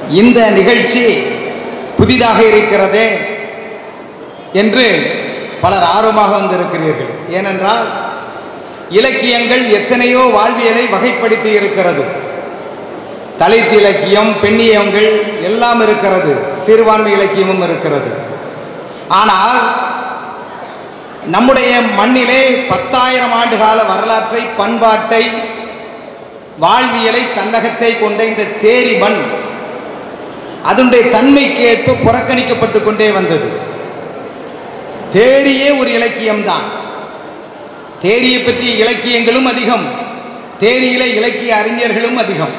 இந்த நிகழ்ச்சி புதிதாக இருக்கிறதே என்று பலர் ஆர்வமாக வந்திருக்கிறீர்கள் ஏனென்றால் இலக்கியங்கள் எத்தனையோ வாழ்வியலை வகைப்படுத்தி இருக்கிறது தலித் இலக்கியம் பெண்ணியங்கள் எல்லாம் இருக்கிறது சிறுபான்மை இலக்கியமும் இருக்கிறது ஆனால் நம்முடைய மண்ணிலே பத்தாயிரம் ஆண்டு கால வரலாற்றை பண்பாட்டை வாழ்வியலை தன்னகத்தை கொண்ட இந்த தேரி மண் அதனுடைய தன்மைக்கு ஏற்ப புறக்கணிக்கப்பட்டு கொண்டே வந்தது தேரியே ஒரு இலக்கியம்தான் தேரியை பற்றிய இலக்கியங்களும் அதிகம் தேரியில இலக்கிய அறிஞர்களும் அதிகம்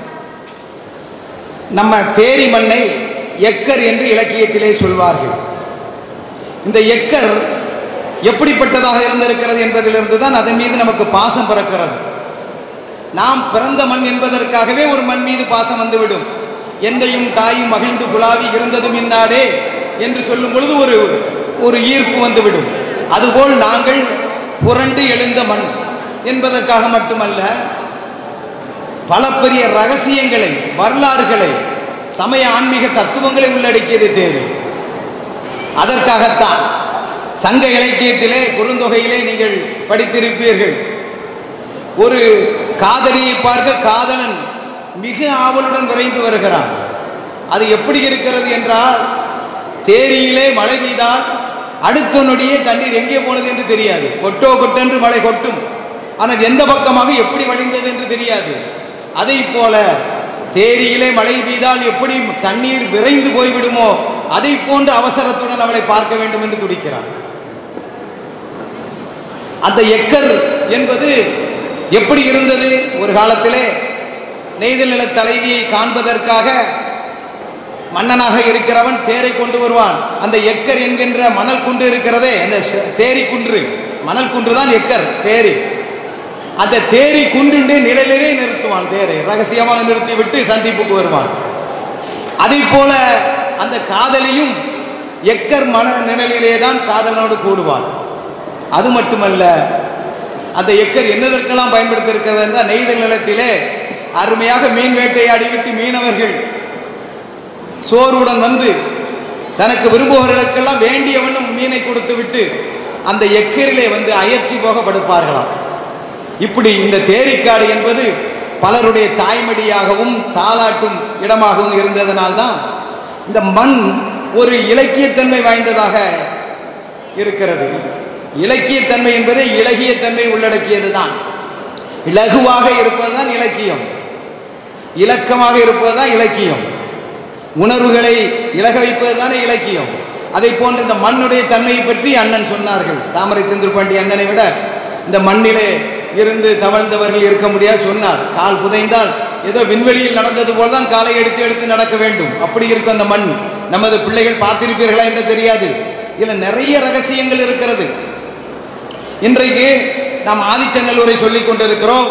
நம்ம தேரி மண்ணை எக்கர் என்று இலக்கியத்திலே சொல்வார்கள் இந்த எக்கர் எப்படிப்பட்டதாக இருந்திருக்கிறது என்பதிலிருந்து தான் அதன் மீது நமக்கு பாசம் பிறக்கிறது நாம் பிறந்த மண் என்பதற்காகவே ஒரு மண் மீது பாசம் வந்துவிடும் எந்தையும் தாயும் மகிழ்ந்து குழாவி இருந்ததும் இன்னாடே என்று சொல்லும் பொழுது ஒரு ஒரு ஈர்ப்பு வந்துவிடும் அதுபோல் நாங்கள் புரண்டு எழுந்த மண் என்பதற்காக மட்டுமல்ல பல பெரிய ரகசியங்களை வரலாறுகளை சமய ஆன்மீக தத்துவங்களை உள்ளடக்கியது தேர்வு அதற்காகத்தான் சங்க இலக்கியத்திலே குறுந்தொகையிலே நீங்கள் படித்திருப்பீர்கள் ஒரு காதலியை பார்க்க காதலன் மிக ஆவலுடன் விரைந்து வருகிறான் அது எப்படி இருக்கிறது என்றால் தேரியிலே மழை பெய்தால் அடுத்த நொடியே தண்ணீர் எங்கே போனது என்று தெரியாது கொட்டோ கொட்டென்று மழை கொட்டும் ஆனால் எந்த பக்கமாக எப்படி வழிந்தது என்று தெரியாது அதை போல தேரியிலே மழை பெய்தால் எப்படி தண்ணீர் விரைந்து போய்விடுமோ அதை போன்ற அவசரத்துடன் அவளை பார்க்க வேண்டும் என்று துடிக்கிறான் அந்த எக்கர் என்பது எப்படி இருந்தது ஒரு காலத்திலே நெய்தல் நில தலைவியை காண்பதற்காக மன்னனாக இருக்கிறவன் தேரை கொண்டு வருவான் அந்த எக்கர் என்கின்ற மணல் குன்று இருக்கிறதே அந்த ச- தேரி குன்று மணல் குன்று தான் எக்கர் தேரி அந்த தேரி குன்றுண்டே நிழலிலே நிறுத்துவான் தேரை ரகசியமாக நிறுத்திவிட்டு சந்திப்புக்கு வருவான் அதை போல அந்த காதலியும் எக்கர் மன நிழலிலே தான் காதலனோடு கூடுவாள் அது மட்டுமல்ல அந்த எக்கர் என்னதற்கெல்லாம் பயன்படுத்தி இருக்கிறது என்றால் நெய்தல் நிலத்திலே அருமையாக மீன் வேட்டையாடிவிட்டு மீனவர்கள் சோறுடன் வந்து தனக்கு விரும்புபவர்களுக்கெல்லாம் வேண்டிய வண்ணம் மீனை கொடுத்து விட்டு அந்த எக்கரிலே வந்து அயற்சி போக படுப்பார்களாம் இப்படி இந்த தேரிக்காடு என்பது பலருடைய தாய்மடியாகவும் தாலாட்டும் இடமாகவும் இருந்ததனால்தான் இந்த மண் ஒரு இலக்கியத்தன்மை வாய்ந்ததாக இருக்கிறது இலக்கியத்தன்மை என்பது இலகியத்தன்மை உள்ளடக்கியது தான் இலகுவாக இருப்பதுதான் இலக்கியம் இலக்கமாக இருப்பதுதான் இலக்கியம் உணர்வுகளை இலக வைப்பது தானே இலக்கியம் அதை போன்ற இந்த மண்ணுடைய தன்மையை பற்றி அண்ணன் சொன்னார்கள் தாமரை சந்திரபாண்டி அண்ணனை விட இந்த மண்ணிலே இருந்து தவழ்ந்தவர்கள் இருக்க முடியாது சொன்னார் கால் புதைந்தால் ஏதோ விண்வெளியில் நடந்தது போல் தான் காலை எடுத்து எடுத்து நடக்க வேண்டும் அப்படி இருக்கும் அந்த மண் நமது பிள்ளைகள் பார்த்திருப்பீர்களா என்று தெரியாது இதில் நிறைய ரகசியங்கள் இருக்கிறது இன்றைக்கு நாம் ஆதிச்சநல்லூரை சொல்லிக் கொண்டிருக்கிறோம்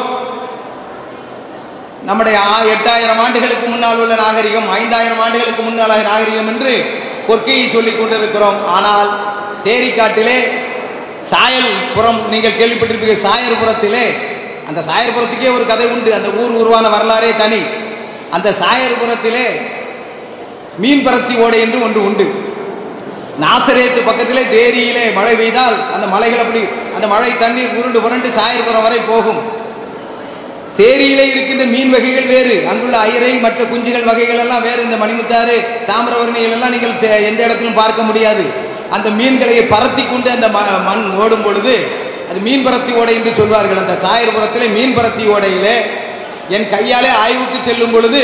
நம்முடைய ஆ- எட்டாயிரம் ஆண்டுகளுக்கு முன்னால் உள்ள நாகரிகம் ஐந்தாயிரம் ஆண்டுகளுக்கு முன்னால் நாகரிகம் என்று கொற்கையை சொல்லிக் கொண்டிருக்கிறோம் ஆனால் தேரிக்காட்டிலே சாயல்புரம் நீங்கள் கேள்விப்பட்டிருப்பீர்கள் சாயர்புரத்திலே அந்த சாயர்புரத்துக்கே ஒரு கதை உண்டு அந்த ஊர் உருவான வரலாறே தனி அந்த சாயர்புரத்திலே மீன்பரத்தி ஓடை என்று ஒன்று உண்டு நாசரேத்து பக்கத்திலே தேரியிலே மழை பெய்தால் அந்த மலைகள் அப்படி அந்த மழை தண்ணீர் உருண்டு புரண்டு சாயர்புரம் வரை போகும் தேரியிலே இருக்கின்ற மீன் வகைகள் வேறு அங்குள்ள ஐரை மற்ற குஞ்சுகள் வகைகள் எல்லாம் வேறு இந்த மணிமுத்தாறு தாமிரவர்ணிகள் எல்லாம் நீங்கள் தே- எந்த இடத்திலும் பார்க்க முடியாது அந்த மீன்களை பரத்தி கொண்டு அந்த ம- மண் ஓடும் பொழுது அது மீன் பரத்தி ஓடை என்று சொல்வார்கள் அந்த சாயர்புரத்திலே மீன் பரத்தி ஓடையிலே என் கையாலே ஆய்வுக்கு செல்லும் பொழுது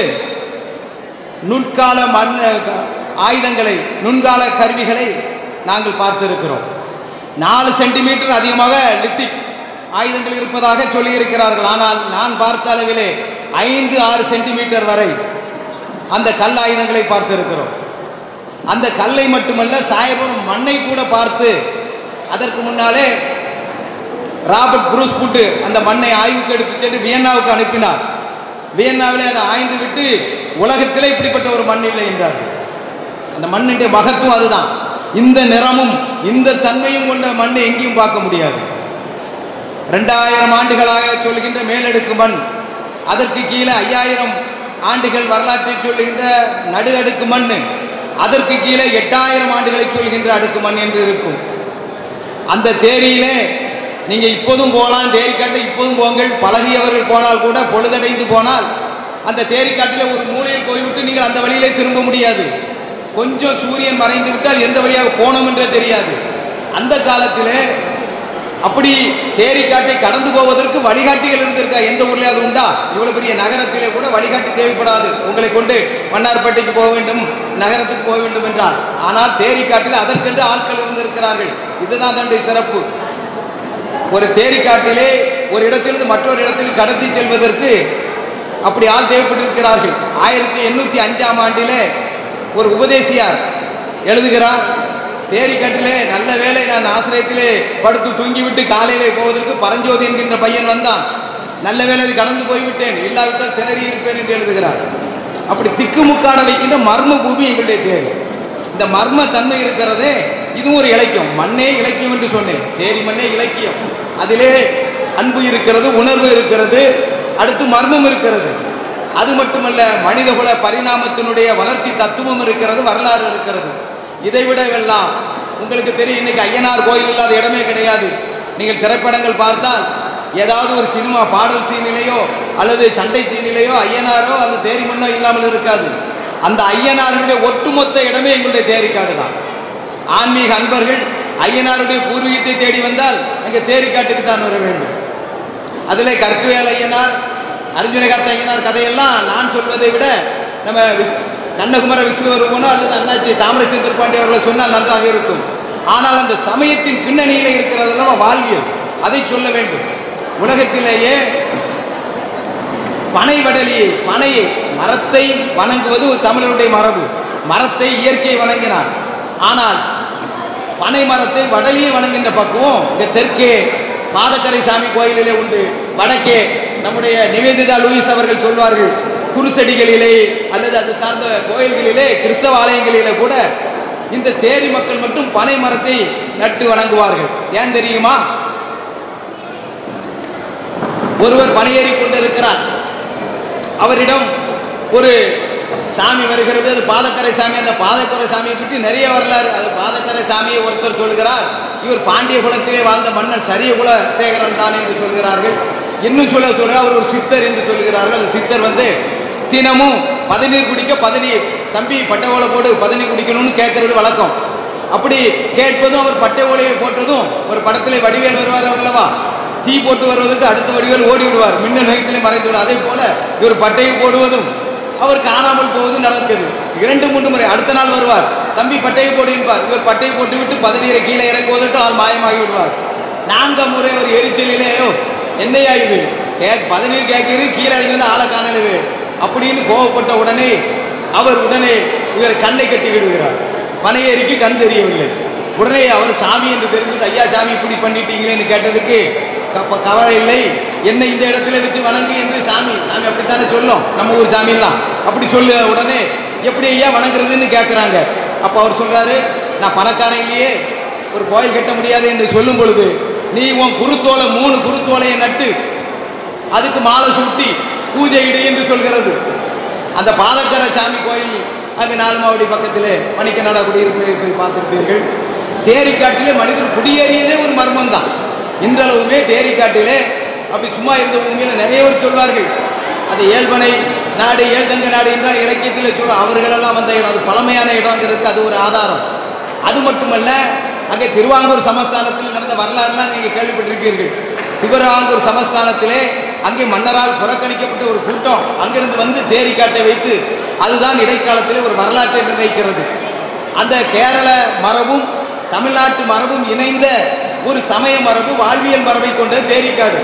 நுண்கால மண் ஆயுதங்களை நுண்கால கருவிகளை நாங்கள் பார்த்திருக்கிறோம் நாலு சென்டிமீட்டர் அதிகமாக லித்திக் ஆயுதங்கள் இருப்பதாக சொல்லியிருக்கிறார்கள் ஆனால் நான் பார்த்த அளவிலே ஐந்து ஆறு சென்டிமீட்டர் வரை அந்த கல் ஆயுதங்களை பார்த்திருக்கிறோம் அந்த கல்லை மட்டுமல்ல சாயபுரம் மண்ணை கூட பார்த்து அதற்கு முன்னாலே ராபர்ட் புரூஸ் புட்டு அந்த மண்ணை ஆய்வுக்கு எடுத்து சென்று வியன்னாவுக்கு அனுப்பினார் வியன்னாவிலே அதை ஆய்ந்து விட்டு உலகத்திலே இப்படிப்பட்ட ஒரு மண் இல்லை என்றார் அந்த மண்ணின் மகத்துவம் அதுதான் இந்த நிறமும் இந்த தன்மையும் கொண்ட மண்ணை எங்கேயும் பார்க்க முடியாது ரெண்டாயிரம் ஆண்டுகளாக சொல்கின்ற மேலடுக்கு மண் அதற்கு கீழே ஐயாயிரம் ஆண்டுகள் வரலாற்றை சொல்லுகின்ற நடு அடுக்கு மண் அதற்கு கீழே எட்டாயிரம் ஆண்டுகளை சொல்கின்ற அடுக்கு மண் என்று இருக்கும் அந்த தேரியிலே நீங்க இப்போதும் போகலாம் தேரிக்காட்டில் இப்போதும் போங்கள் பழகியவர்கள் போனால் கூட பொழுதடைந்து போனால் அந்த தேரிக்காட்டில் ஒரு மூலையில் போய்விட்டு நீங்கள் அந்த வழியிலே திரும்ப முடியாது கொஞ்சம் சூரியன் மறைந்து விட்டால் எந்த வழியாக போனோம் என்றே தெரியாது அந்த காலத்திலே அப்படி தேரிக்காட்டை கடந்து போவதற்கு வழிகாட்டிகள் இருந்திருக்கா எந்த ஊர்லயாவது உண்டா இவ்வளவு பெரிய நகரத்திலே கூட வழிகாட்டி தேவைப்படாது உங்களை கொண்டு மன்னார்பேட்டைக்கு போக வேண்டும் நகரத்துக்கு போக வேண்டும் என்றால் ஆனால் தேரிக்காட்டில் அதற்கென்று ஆட்கள் இருந்திருக்கிறார்கள் இதுதான் தன்னுடைய சிறப்பு ஒரு தேரிக்காட்டிலே ஒரு இடத்திலிருந்து மற்றொரு இடத்தில் கடத்தி செல்வதற்கு அப்படி ஆள் தேவைப்பட்டிருக்கிறார்கள் ஆயிரத்தி எண்ணூற்றி அஞ்சாம் ஆண்டிலே ஒரு உபதேசியார் எழுதுகிறார் தேரிக்கட்டிலே நல்ல வேளை நான் ஆசிரியத்திலே படுத்து தூங்கிவிட்டு காலையிலே போவதற்கு பரஞ்சோதி என்கின்ற பையன் வந்தான் நல்ல வேளை அது கடந்து போய்விட்டேன் இல்லாவிட்டால் திணறி இருப்பேன் என்று எழுதுகிறார் அப்படி திக்குமுக்காட வைக்கின்ற மர்ம பூமி எங்களுடைய தேர் இந்த மர்ம தன்மை இருக்கிறதே இதுவும் ஒரு இலக்கியம் மண்ணே இலக்கியம் என்று சொன்னேன் தேரி மண்ணே இலக்கியம் அதிலே அன்பு இருக்கிறது உணர்வு இருக்கிறது அடுத்து மர்மம் இருக்கிறது அது மட்டுமல்ல மனிதகுல பரிணாமத்தினுடைய வளர்ச்சி தத்துவம் இருக்கிறது வரலாறு இருக்கிறது இதை விடவெல்லாம் உங்களுக்கு தெரியும் இன்னைக்கு ஐயனார் கோயில் இல்லாத இடமே கிடையாது நீங்கள் திரைப்படங்கள் பார்த்தால் ஏதாவது ஒரு சினிமா பாடல் சீனிலேயோ அல்லது சண்டை சீனிலேயோ ஐயனாரோ அந்த தேரி மண்ணோ இல்லாமல் இருக்காது அந்த ஐயனார்களுடைய ஒட்டுமொத்த இடமே எங்களுடைய தேரிக்காடு தான் ஆன்மீக அன்பர்கள் ஐயனாருடைய பூர்வீகத்தை தேடி வந்தால் அங்கே தேரிக்காட்டுக்கு தான் வர வேண்டும் அதில் கற்குவேல் ஐயனார் அர்ஜுனகாத்த ஐயனார் கதையெல்லாம் நான் சொல்வதை விட நம்ம விஸ் கண்ணகுமர விஸ்வரூபனோ அல்லது அண்ணாச்சி தாமரச்சந்திர பாண்டி அவர்களை சொன்னால் நன்றாக இருக்கும் ஆனால் அந்த சமயத்தின் பின்னணியில் இருக்கிறதெல்லாம் வாழ்வியல் அதை சொல்ல வேண்டும் உலகத்திலேயே பனை வடலியை பனையை மரத்தை வணங்குவது ஒரு தமிழருடைய மரபு மரத்தை இயற்கையை வணங்கினார் ஆனால் பனை மரத்தை வடலியை வணங்குகின்ற பக்குவம் இங்க தெற்கே பாதக்கரை சாமி கோயிலிலே உண்டு வடக்கே நம்முடைய நிவேதிதா லூயிஸ் அவர்கள் சொல்வார்கள் குருசடிகளிலே அல்லது அது சார்ந்த கோயில்களிலே கிறிஸ்தவ ஆலயங்களிலே கூட இந்த தேரி மக்கள் மட்டும் பனை மரத்தை நட்டு வணங்குவார்கள் ஏன் தெரியுமா ஒருவர் பனையேறி கொண்டிருக்கிறார் அவரிடம் ஒரு சாமி வருகிறது அது பாதக்கரை சாமி அந்த பாதக்கரை சாமியை பற்றி நிறைய வரலாறு அது பாதக்கரை சாமியை ஒருத்தர் சொல்கிறார் இவர் பாண்டிய குலத்திலே வாழ்ந்த மன்னர் சரிய குல சேகரன் தான் என்று சொல்கிறார்கள் இன்னும் சொல்ல சொல்ல அவர் ஒரு சித்தர் என்று சொல்கிறார்கள் அந்த சித்தர் வந்து தினமும் பதநீர் குடிக்க பதநீர் தம்பி பட்டை ஓலை போட்டு பதநீர் குடிக்கணும்னு கேட்கறது வழக்கம் அப்படி கேட்பதும் அவர் பட்டை ஓலையை போட்டதும் ஒரு படத்திலே வடிவேல் வருவார் அல்லவா தீ போட்டு வருவதற்கு அடுத்த வடிவேல் ஓடி விடுவார் மின்னல் வேகத்திலே மறைந்து விடுவார் அதே போல இவர் பட்டையை போடுவதும் அவர் காணாமல் போவதும் நடக்குது இரண்டு மூன்று முறை அடுத்த நாள் வருவார் தம்பி பட்டையை போடு என்பார் இவர் பட்டையை போட்டு விட்டு பதநீரை கீழே இறக்குவதற்கு ஆள் மாயமாகி விடுவார் நான்காம் முறை அவர் எரிச்சலிலே "ஓ, என்னையா இது கே பதநீர் கேட்கிறது கீழே இறங்கி வந்து ஆளை காணலவே அப்படின்னு கோவப்பட்ட உடனே அவர் உடனே இவர் கண்ணை கட்டி விடுகிறார் பனையேறிக்கு கண் தெரியவில்லை உடனே அவர் சாமி என்று தெரிஞ்சுட்டு ஐயா சாமி இப்படி பண்ணிட்டீங்களேன்னு கேட்டதுக்கு கப்ப கவலை இல்லை என்னை இந்த இடத்துல வச்சு வணங்கு என்று சாமி சாமி அப்படித்தானே சொல்லும் நம்ம ஊர் சாமியெல்லாம் அப்படி சொல்லு உடனே எப்படி ஐயா வணங்குறதுன்னு கேட்குறாங்க அப்போ அவர் சொல்றாரு நான் பணக்காரன் இல்லையே ஒரு கோயில் கட்ட முடியாது என்று சொல்லும் பொழுது நீ உன் குருத்தோலை மூணு குருத்தோலையை நட்டு அதுக்கு மாலை சூட்டி பூஜை இடு என்று சொல்கிறது அந்த பாதக்கர சாமி கோயில் அங்கே நாலுமாவடி பக்கத்திலே மணிக்கநாடா குடியிருப்பை போய் பார்த்திருப்பீர்கள் தேரிக்காட்டிலே மனிதர் குடியேறியதே ஒரு மர்மம் தான் இன்றளவுமே தேரிக்காட்டிலே அப்படி சும்மா இருந்த பூமியில் நிறைய பேர் சொல்வார்கள் அது ஏழ்பனை நாடு ஏழ்தங்க நாடு என்றால் இலக்கியத்தில் சொல்ல அவர்களெல்லாம் வந்த இடம் அது பழமையான இடங்கிறதுக்கு அது ஒரு ஆதாரம் அது மட்டுமல்ல அங்கே திருவாங்கூர் சமஸ்தானத்தில் நடந்த வரலாறுலாம் நீங்கள் கேள்விப்பட்டிருப்பீர்கள் திருவாங்கூர் சமஸ்தானத்திலே அங்கே மன்னரால் புறக்கணிக்கப்பட்ட ஒரு கூட்டம் அங்கிருந்து வந்து தேரிக்காட்டை வைத்து அதுதான் இடைக்காலத்திலே ஒரு வரலாற்றை நிர்ணயிக்கிறது அந்த கேரள மரபும் தமிழ்நாட்டு மரபும் இணைந்த ஒரு சமய மரபு வாழ்வியல் மரபை கொண்ட தேரிக்காடு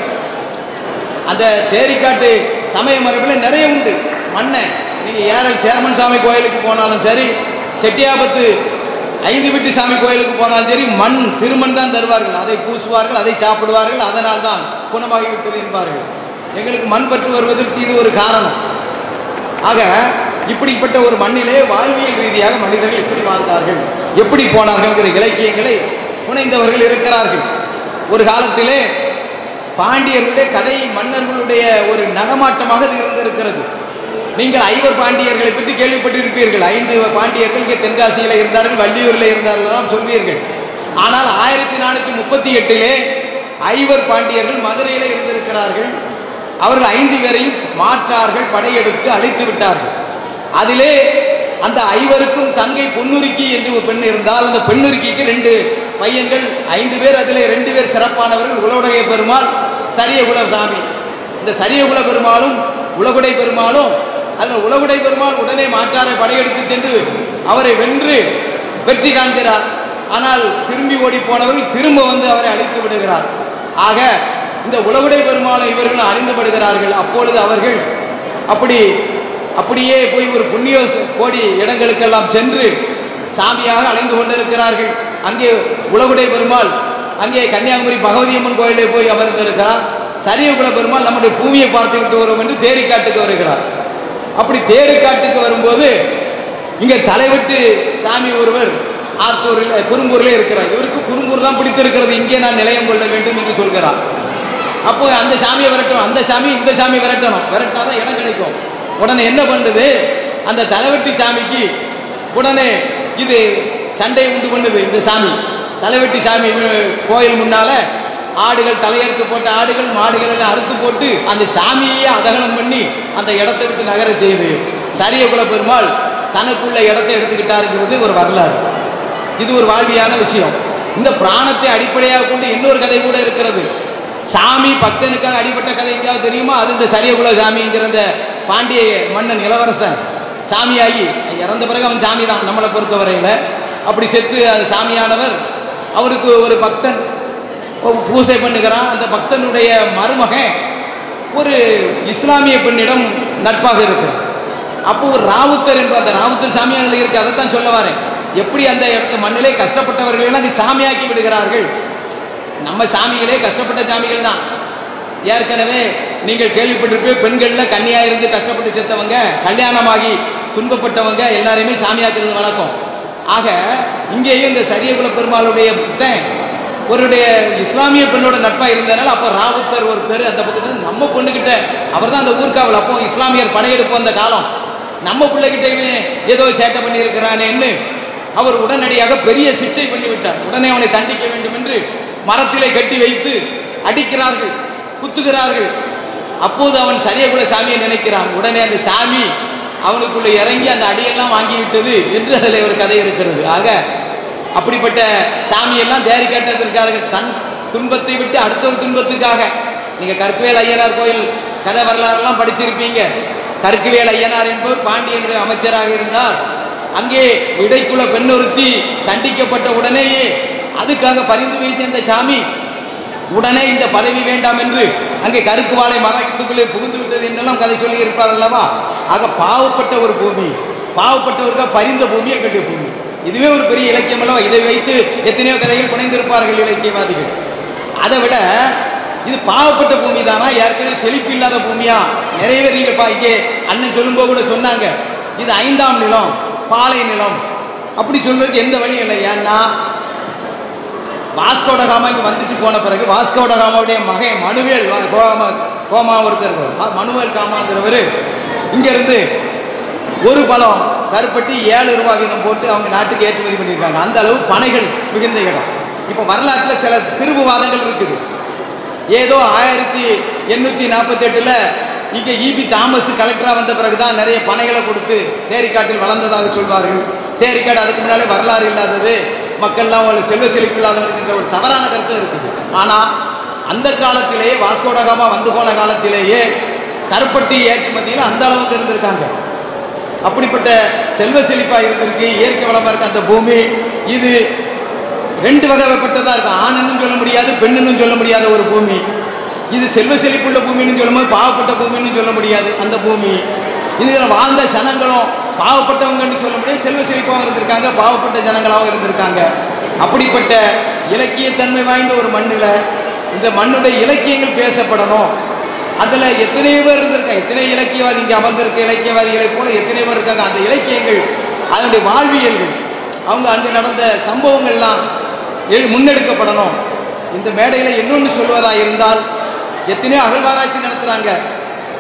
அந்த தேரிக்காட்டு சமய மரபில் நிறைய உண்டு மண்ணை நீங்கள் ஏரல் சேர்மன் சாமி கோயிலுக்கு போனாலும் சரி செட்டியாபத்து ஐந்து வீட்டு சாமி கோயிலுக்கு போனாலும் சரி மண் திருமண் தான் தருவார்கள் அதை பூசுவார்கள் அதை சாப்பிடுவார்கள் அதனால் தான் குணமாகிவிட்டது என்பார்கள் எங்களுக்கு மண் பற்று வருவதற்கு இது ஒரு காரணம் ஆக இப்படிப்பட்ட ஒரு மண்ணிலே வாழ்வியல் ரீதியாக மனிதர்கள் எப்படி வாழ்ந்தார்கள் எப்படி போனார்கள்ங்கிற இலக்கியங்களை புனைந்தவர்கள் இருக்கிறார்கள் ஒரு காலத்திலே பாண்டியர்களுடைய கடை மன்னர்களுடைய ஒரு நடமாட்டமாக அது இருந்திருக்கிறது நீங்கள் ஐவர் பாண்டியர்களை பற்றி கேள்விப்பட்டிருப்பீர்கள் ஐந்து பாண்டியர்கள் இங்கே தென்காசியில் இருந்தார்கள் வள்ளியூரில் இருந்தார்கள் எல்லாம் சொல்வீர்கள் ஆனால் ஆயிரத்தி நானூற்றி முப்பத்தி எட்டிலே ஐவர் பாண்டியர்கள் மதுரையில் இருந்திருக்கிறார்கள் அவர்கள் ஐந்து பேரையும் மாற்றார்கள் படையெடுத்து அழைத்து விட்டார்கள் அதிலே அந்த ஐவருக்கும் தங்கை பொன்னுருக்கி என்று ஒரு பெண் இருந்தால் அந்த பெண்ணுருக்கிக்கு ரெண்டு பையன்கள் ஐந்து பேர் அதிலே ரெண்டு பேர் சிறப்பானவர்கள் உலகுடைய பெருமாள் சரியகுல சாமி இந்த சரியகுல பெருமாளும் உலகுடை பெருமாளும் அதில் உலகுடை பெருமாள் உடனே மாற்றாரை படையெடுத்து சென்று அவரை வென்று வெற்றி காண்கிறார் ஆனால் திரும்பி ஓடி போனவர்கள் திரும்ப வந்து அவரை அழித்து விடுகிறார் ஆக இந்த உலகுடை பெருமாளை இவர்களும் அழிந்துபடுகிறார்கள் அப்பொழுது அவர்கள் அப்படி அப்படியே போய் ஒரு புண்ணிய கோடி இடங்களுக்கெல்லாம் சென்று சாமியாக அலைந்து கொண்டிருக்கிறார்கள் அங்கே உலகுடை பெருமாள் அங்கே கன்னியாகுமரி பகவதி அம்மன் கோயிலே போய் அமர்ந்திருக்கிறார் சரியகுல பெருமாள் நம்முடைய பூமியை பார்த்து விட்டு வரும் என்று தேரிக்காட்டுக்கு வருகிறார் அப்படி தேரிக்காட்டுக்கு வரும்போது இங்கே தலைவிட்டு சாமி ஒருவர் ஆத்தூரில் குறும்பூரில் இருக்கிறார் இவருக்கு குறும்பூர் தான் பிடித்திருக்கிறது இங்கே நான் நிலையம் கொள்ள வேண்டும் என்று சொல்கிறார் அப்போ அந்த சாமியை விரட்டணும் அந்த சாமி இந்த சாமி விரட்டணும் விரட்டாதான் இடம் கிடைக்கும் உடனே என்ன பண்ணுது அந்த தலைவெட்டி சாமிக்கு உடனே இது சண்டை உண்டு பண்ணுது இந்த சாமி தலைவெட்டி சாமி வி- கோயில் முன்னால ஆடுகள் தலையறுத்து போட்ட ஆடுகள் மாடுகள் எல்லாம் அறுத்து போட்டு அந்த சாமியே அதகலம் பண்ணி அந்த இடத்தை விட்டு நகர செய்து சரியகுல பெருமாள் தனக்குள்ள இடத்தை எடுத்துக்கிட்டாருங்கிறது ஒரு வரலாறு இது ஒரு வாழ்வியான விஷயம் இந்த பிராணத்தை அடிப்படையாக கொண்டு இன்னொரு கதை கூட இருக்கிறது சாமி பக்தனுக்காக அடிபட்ட கதை எங்கேயாவது தெரியுமா அது இந்த சரியகுல சாமிங்கிற இந்த பாண்டிய மன்னன் இளவரசன் சாமியாகி இறந்த பிறகு அவன் சாமி தான் நம்மளை பொறுத்தவரையில அப்படி செத்து அது சாமியானவர் அவருக்கு ஒரு பக்தன் ஒரு பூசை பண்ணுகிறான் அந்த பக்தனுடைய மருமகன் ஒரு இஸ்லாமிய பெண்ணிடம் நட்பாக இருக்கிறார் அப்போ ஒரு ராவுத்தர் என்ற அந்த ராவுத்தர் சாமியாக இருக்கு அதைத்தான் சொல்ல வரேன் எப்படி அந்த இடத்து மண்ணிலே கஷ்டப்பட்டவர்களை எல்லாம் அங்கு சாமியாக்கி விடுகிறார்கள் நம்ம சாமிகளே கஷ்டப்பட்ட சாமிகள் தான் ஏற்கனவே நீங்கள் கேள்விப்பட்டிருப்பே பெண்கள்ல கன்னியா இருந்து கஷ்டப்பட்டு செத்தவங்க கல்யாணமாகி துன்பப்பட்டவங்க எல்லாரையுமே சாமியாக்குறது வழக்கம் ஆக இங்கேயும் இந்த சரியகுல பெருமாளுடைய புத்தன் ஒருடைய இஸ்லாமிய பெண்ணோட நட்பா இருந்தனால அப்போ ராவுத்தர் ஒருத்தர் அந்த பக்கத்துல நம்ம பொண்ணுகிட்ட அவர் தான் அந்த ஊர்காவல் அப்போ இஸ்லாமியர் படையெடுப்பு அந்த காலம் நம்ம பிள்ளைகிட்ட இவன் ஏதோ சேட்டை பண்ணியிருக்கிறானேன்னு அவர் உடனடியாக பெரிய சிக்ஷை பண்ணிவிட்டார் உடனே அவனை தண்டிக்க வேண்டும் என்று மரத்திலே கட்டி வைத்து அடிக்கிறார்கள் குத்துகிறார்கள் அப்போது அவன் சரியகுல சாமியை நினைக்கிறான் உடனே அந்த சாமி அவனுக்குள்ள இறங்கி அந்த அடியெல்லாம் வாங்கி விட்டது என்று அதில் ஒரு கதை இருக்கிறது ஆக அப்படிப்பட்ட சாமியெல்லாம் தேறி கேட்டதற்கார்கள் தன் துன்பத்தை விட்டு அடுத்த ஒரு துன்பத்துக்காக நீங்க கற்குவேல் ஐயனார் கோயில் கதை வரலாறுலாம் படிச்சிருப்பீங்க கற்குவேல் ஐயனார் என்பவர் பாண்டியனுடைய அமைச்சராக இருந்தார் அங்கே இடைக்குள்ள பெண்ணொருத்தி தண்டிக்கப்பட்ட உடனேயே அதுக்காக பரிந்து பேசிய அந்த சாமி உடனே இந்த பதவி வேண்டாம் என்று அங்கே கருக்கு வாழை மரத்துக்குள்ளே புகுந்து விட்டது என்றெல்லாம் கதை சொல்லி இருப்பார் அல்லவா ஆக பாவப்பட்ட ஒரு பூமி பாவப்பட்டவருக்கா பரிந்த பூமி எங்களுடைய பூமி இதுவே ஒரு பெரிய இலக்கியம் அல்லவா இதை வைத்து எத்தனையோ கதைகள் புனைந்திருப்பார்கள் இலக்கியவாதிகள் அதை விட இது பாவப்பட்ட பூமி தானா ஏற்கனவே செழிப்பு இல்லாத பூமியா நிறைய பேர் நீங்க பா- இங்கே அண்ணன் சொல்லும்போது கூட சொன்னாங்க இது ஐந்தாம் நிலம் பாலை நிலம் அப்படி சொல்றதுக்கு எந்த வழியும் இல்லை ஏன்னா வாஸ்கோட காமா இங்கே வந்துட்டு போன பிறகு வாஸ்கோட காமாவுடைய மகன் மனுவேல் வா- கோமா கோமா ஒருத்தர் இருக்கார். ம- மனுவேல் காமாங்கிறவர் இங்கேருந்து ஒரு பழம் கருப்பட்டி ஏழு ரூபாய் வீதம் போட்டு அவங்க நாட்டுக்கு ஏற்றுமதி பண்ணியிருக்காங்க அந்த அளவு பனைகள் மிகுந்த இடம் இப்போ வரலாற்றில் சில திருவுவாதங்கள் இருக்குது ஏதோ ஆயிரத்தி எண்ணூற்றி நாற்பத்தெட்டில் இங்கே இபி தாமஸ் கலெக்டராக வந்த பிறகு தான் நிறைய பனைகளை கொடுத்து தேரிக்காட்டில் வளர்ந்ததாக சொல்வார்கள் தேரிக்காடு அதுக்கு முன்னாலே வரலாறு இல்லாதது மக்கள்லாம் ஒரு செல்வ செழிப்பு இல்லாதவர்கின்ற ஒரு தவறான கருத்தும் இருக்குது ஆனால் அந்த காலத்திலேயே வாஸ்கோடகாமா வந்து போன காலத்திலேயே கருப்பட்டி ஏற்றுமதியில் அந்த அளவுக்கு இருந்திருக்காங்க அப்படிப்பட்ட செல்வ செழிப்பாக இருந்திருக்கு இயற்கை வளமாக இருக்க அந்த பூமி இது ரெண்டு வகைப்பட்டதாக இருக்கும் ஆணுன்னு சொல்ல முடியாது பெண்ணுன்னு சொல்ல முடியாத ஒரு பூமி இது செல்வ செழிப்புள்ள பூமின்னு சொல்லும்போது பாவப்பட்ட பூமின்னு சொல்ல முடியாது அந்த பூமி இதில் வாழ்ந்த ஜனங்களும் பாவப்பட்டவங்கன்னு சொல்ல முடியாது செல்வ செழிப்பாகவும் இருந்திருக்காங்க பாவப்பட்ட ஜனங்களாகவும் இருந்திருக்காங்க அப்படிப்பட்ட இலக்கியத்தன்மை வாய்ந்த ஒரு மண்ணில் இந்த மண்ணுடைய இலக்கியங்கள் பேசப்படணும் அதில் எத்தனை பேர் இருந்திருக்காங்க எத்தனை இலக்கியவாதி இங்கே அமர்ந்திருக்க இலக்கியவாதிகளைப் போல எத்தனை பேர் இருக்காங்க அந்த இலக்கியங்கள் அதனுடைய வாழ்வியல்கள் அவங்க அங்கே நடந்த சம்பவங்கள்லாம் எழு முன்னெடுக்கப்படணும் இந்த மேடையில் இன்னொன்று சொல்வதா இருந்தால் எத்தனையோ அகழ்வாராய்ச்சி நடத்துகிறாங்க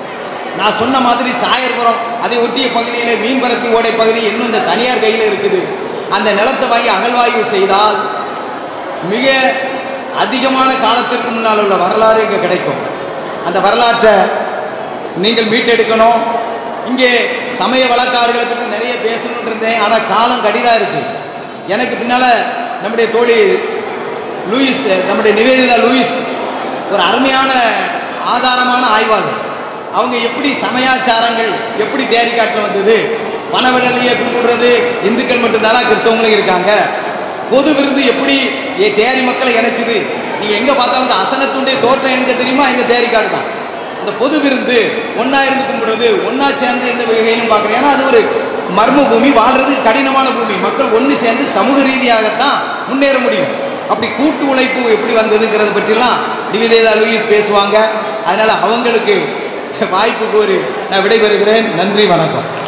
நான் சொன்ன மாதிரி சாயர்புரம் அதை ஒட்டிய பகுதியில் மீன்பரத்தி ஓடை பகுதி இன்னும் இந்த தனியார் கையில் இருக்குது அந்த நிலத்தை வாங்கி அகழ்வாய்வு செய்தால் மிக அதிகமான காலத்திற்கு முன்னால் உள்ள வரலாறு இங்கே கிடைக்கும் அந்த வரலாற்றை நீங்கள் மீட்டெடுக்கணும் இங்கே சமய வழக்காறுகளை பற்றி நிறைய பேசணும்னு இருந்தேன் ஆனால் காலம் கடிதாக இருக்கு எனக்கு பின்னால் நம்முடைய தோழி லூயிஸ் நம்முடைய நிவேதிதா லூயிஸ் ஒரு அருமையான ஆதாரமான ஆய்வாளர் அவங்க எப்படி சமயாச்சாரங்கள் எப்படி தேரிக்காட்டில் வந்தது பணவிடலையே கும்பிடுறது இந்துக்கள் மட்டும்தானா கிறிஸ்தவங்களும் இருக்காங்க பொது விருந்து எப்படி ஏ- தேரி மக்களை இணைச்சுது நீங்க எங்க பார்த்தாலும் இந்த அசனத்துடைய தோற்றம் எங்க தெரியுமா எங்க தேரிக்காடு தான் இந்த பொது விருந்து ஒண்ணா இருந்து கும்பிடுறது ஒண்ணா சேர்ந்து எந்த வகையிலும் பார்க்குறேன் ஏன்னா அது ஒரு மர்ம பூமி வாழ்றது கடினமான பூமி மக்கள் ஒன்று சேர்ந்து சமூக ரீதியாகத்தான் முன்னேற முடியும் அப்படி கூட்டு உழைப்பு எப்படி வந்ததுங்கிறத பற்றிலாம் நிவேதா லூயிஸ் பேசுவாங்க அதனால அவங்களுக்கு வாய்ப்பு கோரி நான் விடைபெறுகிறேன் நன்றி வணக்கம்